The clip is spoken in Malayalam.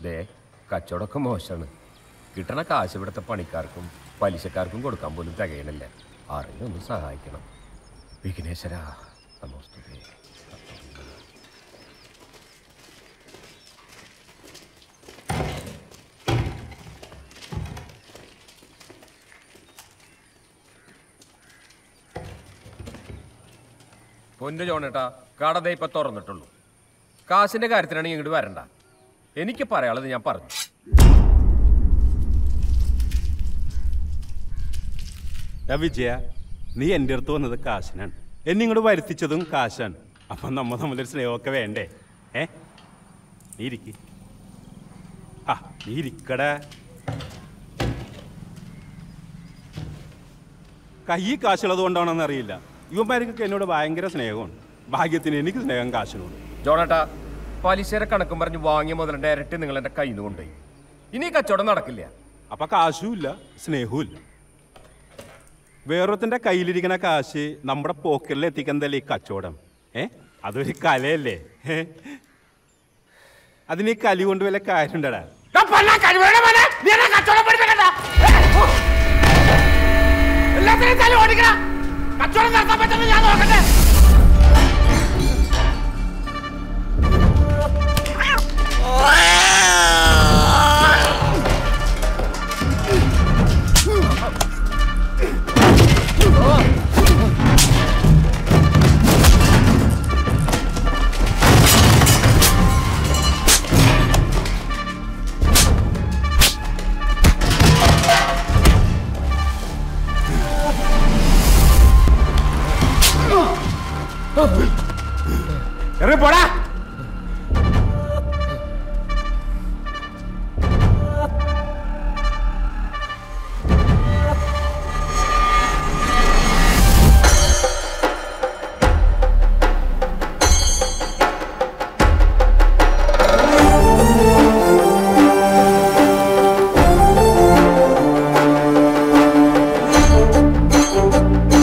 ദേ കച്ചവടമൊക്കെ മോശമാണ് കിട്ടണ കാശ് ഇവിടുത്തെ പണിക്കാർക്കും പലിശക്കാർക്കും കൊടുക്കാൻ പോലും തികയണില്ല ആരെങ്കിലും ഒന്ന് സഹായിക്കണം വിഘ്നേശ്വര നമസ്തേ പൊന്നു ജോണേട്ടാ കട ദേ ഇപ്പൊ തുറന്നിട്ടുള്ളൂ കാശിന്റെ കാര്യത്തിനാണെങ്കിൽ ഇങ്ങോട്ട് വരണ്ട എനിക്ക് പറയാനുള്ളത് ഞാൻ പറഞ്ഞു എടാ വിജയ നീ എൻ്റെ അടുത്ത് വന്നത് കാശിനാണ് എന്നെ ഇങ്ങോട്ട് വരുത്തിച്ചതും കാശാണ് അപ്പം നമ്മ തമ്മിലൊരു സ്നേഹമൊക്കെ വേണ്ടേ ഏ നീ ഇരിക്ക് ആ നീ ഇരിക്കടാ കൈ കാശുള്ളത് കൊണ്ടാണെന്ന് അറിയില്ല ഇവന്മാർക്കൊക്കെ എന്നോട് ഭയങ്കര സ്നേഹമാണ് ഭാഗ്യത്തിന് എനിക്ക് സ്നേഹം കാശിനോട് ജോണേട്ടാ പലിശയുടെ കണക്കും പറഞ്ഞ് വാങ്ങിയ മുതൽ ഡയറക്റ്റ് നിങ്ങൾ എന്റെ കയ്യിൽ നിന്ന് കൊണ്ടുപോയി ഇനി ഈ കച്ചവടം നടക്കില്ല അപ്പൊ കാശും ഇല്ല സ്നേഹവും ഇല്ല വേറൊരുത്തന്റെ കയ്യിലിരിക്കുന്ന കാശ് നമ്മുടെ പോക്കറ്റിൽ എത്തിക്കുന്നതല്ലേ ഈ കച്ചവടം ഏ അതൊരു കലയല്ലേ ഏ? അതിന് ഈ കലി കൊണ്ട് വല്ല കാര്യമുണ്ടടാ ഇറങ്ങി പോടാ